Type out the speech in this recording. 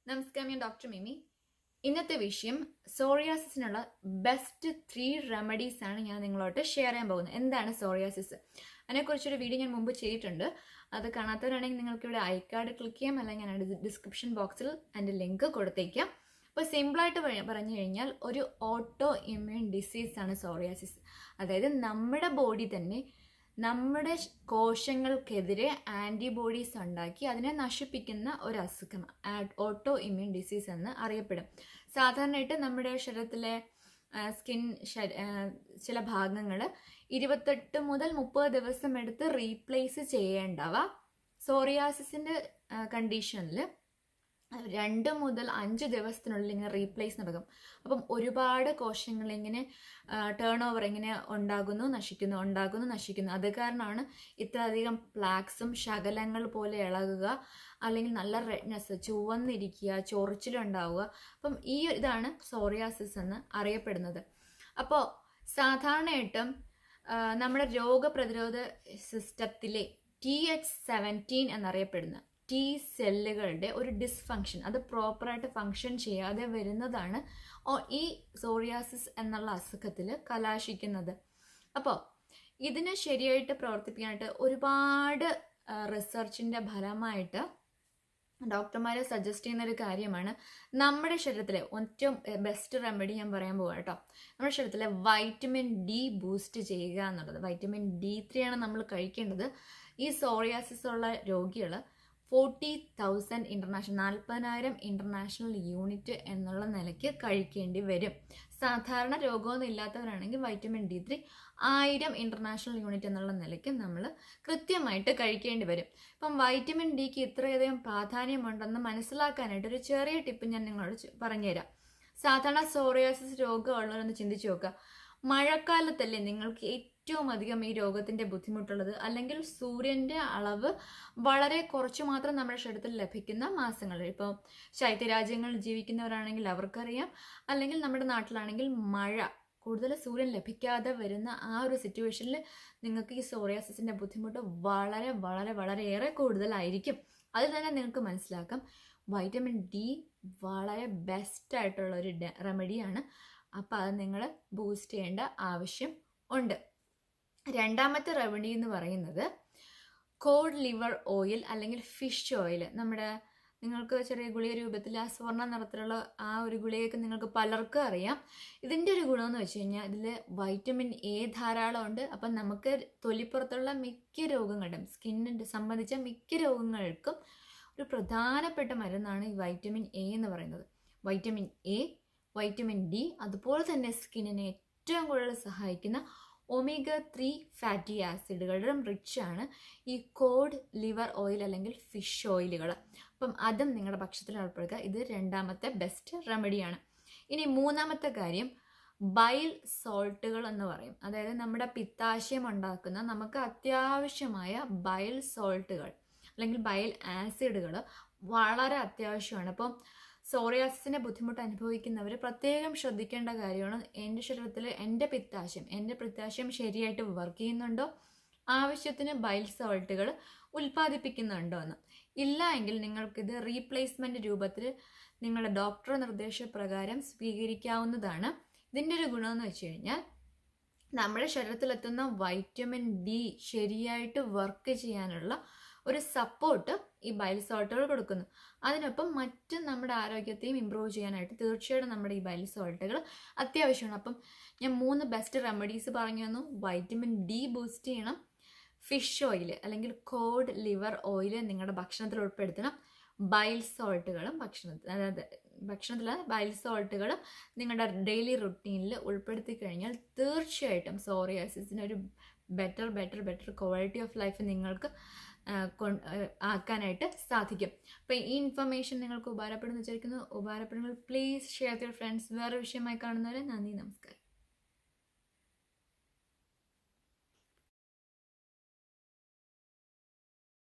നമസ്കാരം ഞാൻ ഡോക്ടർ മിമി ഇന്നത്തെ വിഷയം സോറിയാസിസിനുള്ള ബെസ്റ്റ് ത്രീ റെമഡീസ് ആണ് ഞാൻ നിങ്ങളോട്ട് ഷെയർ ചെയ്യാൻ പോകുന്നത് എന്താണ് സോറിയാസിസ് അതിനെക്കുറിച്ചൊരു വീഡിയോ ഞാൻ മുമ്പ് ചെയ്തിട്ടുണ്ട് അത് കാണാത്തവരാണെങ്കിൽ നിങ്ങൾക്ക് ഇവിടെ ഐ കാർഡ് ക്ലിക്ക് ചെയ്യാം അല്ലെങ്കിൽ ഞാൻ ഡിസ്ക്രിപ്ഷൻ ബോക്സിൽ അതിൻ്റെ ലിങ്ക് കൊടുത്തേക്കാം അപ്പോൾ സിമ്പിളായിട്ട് പറഞ്ഞു കഴിഞ്ഞാൽ ഒരു ഓട്ടോ ഇമ്മ്യൂൺ ഡിസീസ് ആണ് സോറിയാസിസ് അതായത് നമ്മുടെ ബോഡി തന്നെ നമ്മുടെ കോശങ്ങൾക്കെതിരെ ആൻറ്റിബോഡീസ് ഉണ്ടാക്കി അതിനെ നശിപ്പിക്കുന്ന ഒരു അസുഖം ഓട്ടോ ഇമ്മ്യൂൺ ഡിസീസ് എന്ന് അറിയപ്പെടും സാധാരണയായിട്ട് നമ്മുടെ ശരീരത്തിലെ സ്കിൻ ചില ഭാഗങ്ങൾ ഇരുപത്തെട്ട് മുതൽ മുപ്പത് ദിവസം എടുത്ത് റീപ്ലേസ് ചെയ്യേണ്ടവ സോറിയാസിസിൻ്റെ കണ്ടീഷനിൽ രണ്ട് മുതൽ അഞ്ച് ദിവസത്തിനുള്ളിൽ ഇങ്ങനെ റീപ്ലേസ് നടക്കും അപ്പം ഒരുപാട് കോശങ്ങൾ ഇങ്ങനെ ടേൺ ഓവർ ഇങ്ങനെ ഉണ്ടാകുന്നു നശിക്കുന്നു ഉണ്ടാകുന്നു നശിക്കുന്നു അത് കാരണമാണ് ഇത്രയധികം പ്ലാക്സും ശകലങ്ങൾ പോലെ ഇളകുക അല്ലെങ്കിൽ നല്ല റെഡ്നെസ് ചുവന്നിരിക്കുക ചൊറിച്ചിലുണ്ടാവുക അപ്പം ഈ ഇതാണ് സോറിയാസിസ് എന്ന് അറിയപ്പെടുന്നത് അപ്പോൾ സാധാരണയായിട്ടും നമ്മുടെ രോഗപ്രതിരോധ സിസ്റ്റത്തിലെ ടി എച്ച് സെവൻറ്റീൻ എന്നറിയപ്പെടുന്ന ടി സെല്ലുകളുടെ ഒരു ഡിസ്ഫങ്ഷൻ അത് പ്രോപ്പറായിട്ട് ഫങ്ഷൻ ചെയ്യാതെ വരുന്നതാണ് ഈ സോറിയാസിസ് എന്നുള്ള അസുഖത്തിൽ കലാശിക്കുന്നത് അപ്പോൾ ഇതിനെ ശരിയായിട്ട് പ്രവർത്തിപ്പിക്കാനായിട്ട് ഒരുപാട് റിസർച്ചിൻ്റെ ഫലമായിട്ട് ഡോക്ടർമാരെ സജസ്റ്റ് ചെയ്യുന്ന ഒരു കാര്യമാണ് നമ്മുടെ ശരീരത്തിലെ ഏറ്റവും ബെസ്റ്റ് റെമഡി ഞാൻ പറയാൻ പോവാം കേട്ടോ നമ്മുടെ ശരീരത്തിലെ വൈറ്റമിൻ ഡി ബൂസ്റ്റ് ചെയ്യുക എന്നുള്ളത് വൈറ്റമിൻ ഡി ത്രീ ആണ് നമ്മൾ കഴിക്കേണ്ടത് ഈ സോറിയാസിസ് ഉള്ള രോഗികൾ ഫോർട്ടി തൗസൻഡ് ഇൻ്റർനാഷണൽ നാൽപ്പതിനായിരം ഇൻ്റർനാഷണൽ യൂണിറ്റ് എന്നുള്ള നിലയ്ക്ക് കഴിക്കേണ്ടി വരും സാധാരണ രോഗമൊന്നും ഇല്ലാത്തവരാണെങ്കിൽ വൈറ്റമിൻ ഡി ത്രീ ആയിരം ഇൻ്റർനാഷണൽ യൂണിറ്റ് എന്നുള്ള നിലയ്ക്ക് നമ്മൾ കൃത്യമായിട്ട് കഴിക്കേണ്ടി വരും ഇപ്പം വൈറ്റമിൻ ഡിക്ക് ഇത്രയധികം പ്രാധാന്യമുണ്ടെന്ന് മനസ്സിലാക്കാനായിട്ട് ഒരു ചെറിയ ടിപ്പ് ഞാൻ നിങ്ങളോട് പറഞ്ഞുതരാം സാധാരണ സോറിയാസിസ് രോഗമുള്ളവരൊന്ന് ചിന്തിച്ചു നോക്കുക മഴക്കാലത്തല്ലേ നിങ്ങൾക്ക് ഏറ്റവും അധികം ഈ രോഗത്തിൻ്റെ ബുദ്ധിമുട്ടുള്ളത് അല്ലെങ്കിൽ സൂര്യൻ്റെ അളവ് വളരെ കുറച്ച് മാത്രം നമ്മുടെ ശരീരത്തിൽ ലഭിക്കുന്ന മാസങ്ങൾ ഇപ്പോൾ ശൈത്യരാജ്യങ്ങളിൽ ജീവിക്കുന്നവരാണെങ്കിൽ അവർക്കറിയാം അല്ലെങ്കിൽ നമ്മുടെ നാട്ടിലാണെങ്കിൽ മഴ കൂടുതൽ സൂര്യൻ ലഭിക്കാതെ വരുന്ന ആ ഒരു സിറ്റുവേഷനിൽ നിങ്ങൾക്ക് ഈ സോറിയാസിസിൻ്റെ ബുദ്ധിമുട്ട് വളരെ വളരെ വളരെയേറെ കൂടുതലായിരിക്കും അതിൽ തന്നെ നിങ്ങൾക്ക് മനസ്സിലാക്കാം വൈറ്റമിൻ ഡി വളരെ ബെസ്റ്റ് ആയിട്ടുള്ള ഒരു റെമഡിയാണ് അപ്പോൾ അത് നിങ്ങൾ ബൂസ്റ്റ് ചെയ്യേണ്ട ആവശ്യം ഉണ്ട് രണ്ടാമത്തെ റെമഡി എന്ന് പറയുന്നത് കോഡ് ലിവർ ഓയിൽ അല്ലെങ്കിൽ ഫിഷ് ഓയിൽ നമ്മുടെ നിങ്ങൾക്ക് ചെറിയ ഗുളിക രൂപത്തിൽ ആ സ്വർണ്ണ നിറത്തിലുള്ള ആ ഒരു ഗുളികയൊക്കെ നിങ്ങൾക്ക് പലർക്കും അറിയാം ഇതിൻ്റെ ഒരു ഗുണമെന്ന് വെച്ച് കഴിഞ്ഞാൽ ഇതിൽ വൈറ്റമിൻ എ ധാരാളം ഉണ്ട് അപ്പം നമുക്ക് തൊലിപ്പുറത്തുള്ള മിക്ക രോഗങ്ങളുടെയും സ്കിന്നിൻ്റെ സംബന്ധിച്ച മിക്ക രോഗങ്ങൾക്കും ഒരു പ്രധാനപ്പെട്ട മരുന്നാണ് ഈ വൈറ്റമിൻ എ എന്ന് പറയുന്നത് വൈറ്റമിൻ എ വൈറ്റമിൻ ഡി അതുപോലെ തന്നെ സ്കിന്നിനെ ഏറ്റവും കൂടുതൽ സഹായിക്കുന്ന ഒമേഗ ത്രീ ഫാറ്റി ആസിഡുകളിലും റിച്ച് ആണ് ഈ കോഡ് ലിവർ ഓയിൽ അല്ലെങ്കിൽ ഫിഷ് ഓയിലുകൾ അപ്പം അതും നിങ്ങളുടെ ഭക്ഷണത്തിൽ ഉൾപ്പെടുത്തുക ഇത് രണ്ടാമത്തെ ബെസ്റ്റ് റെമഡിയാണ് ഇനി മൂന്നാമത്തെ കാര്യം ബൈൽ സോൾട്ടുകൾ എന്ന് പറയും അതായത് നമ്മുടെ പിത്താശയം ഉണ്ടാക്കുന്ന നമുക്ക് അത്യാവശ്യമായ ബൈൽ സോൾട്ടുകൾ അല്ലെങ്കിൽ ബൈൽ ആസിഡുകൾ വളരെ അത്യാവശ്യമാണ് അപ്പം സോറിയാസിസിൻ്റെ ബുദ്ധിമുട്ട് അനുഭവിക്കുന്നവർ പ്രത്യേകം ശ്രദ്ധിക്കേണ്ട കാര്യമാണ് എൻ്റെ ശരീരത്തിൽ എൻ്റെ പിത്താശയം എൻ്റെ പിത്താശയം ശരിയായിട്ട് വർക്ക് ചെയ്യുന്നുണ്ടോ ആവശ്യത്തിന് ബൈൽ സോൾട്ടുകൾ ഉൽപ്പാദിപ്പിക്കുന്നുണ്ടോ എന്ന് ഇല്ല എങ്കിൽ നിങ്ങൾക്കിത് റീപ്ലേസ്മെൻറ്റ് രൂപത്തിൽ നിങ്ങളുടെ ഡോക്ടർ നിർദ്ദേശപ്രകാരം സ്വീകരിക്കാവുന്നതാണ് ഇതിൻ്റെ ഒരു ഗുണമെന്ന് വെച്ച് കഴിഞ്ഞാൽ നമ്മുടെ ശരീരത്തിലെത്തുന്ന വൈറ്റമിൻ ഡി ശരിയായിട്ട് വർക്ക് ചെയ്യാനുള്ള ഒരു സപ്പോർട്ട് ഈ ബൈൽ സോൾട്ടുകൾ കൊടുക്കുന്നു അതിനൊപ്പം മറ്റ് നമ്മുടെ ആരോഗ്യത്തെയും ഇമ്പ്രൂവ് ചെയ്യാനായിട്ട് തീർച്ചയായിട്ടും നമ്മുടെ ഈ ബൈൽ സോൾട്ടുകൾ അത്യാവശ്യമാണ് അപ്പം ഞാൻ മൂന്ന് ബെസ്റ്റ് റെമഡീസ് പറഞ്ഞു തന്നു വൈറ്റമിൻ ഡി ബൂസ്റ്റ് ചെയ്യണം ഫിഷ് ഓയിൽ അല്ലെങ്കിൽ കോഡ് ലിവർ ഓയിൽ നിങ്ങളുടെ ഭക്ഷണത്തിൽ ഉൾപ്പെടുത്തണം ബൈൽ സോൾട്ടുകളും ഭക്ഷണത്തിൽ അതായത് ഭക്ഷണത്തിൽ ബൈൽ സോൾട്ടുകളും നിങ്ങളുടെ ഡെയിലി റുട്ടീനിൽ ഉൾപ്പെടുത്തി കഴിഞ്ഞാൽ തീർച്ചയായിട്ടും സോറിയാസിസിന് ഒരു better better better quality of life നിങ്ങൾക്ക് ആക്കാനായിട്ട് സാധിക്കും അപ്പം ഈ ഇൻഫർമേഷൻ നിങ്ങൾക്ക് ഉപകാരപ്പെടുന്നു വിചാരിക്കുന്നു ഉപകാരപ്പെടുമെങ്കിൽ പ്ലീസ് ഷെയർ യുവർ ഫ്രണ്ട്സ് വേറെ വിഷയമായി കാണുന്നവരെ നന്ദി നമസ്കാരം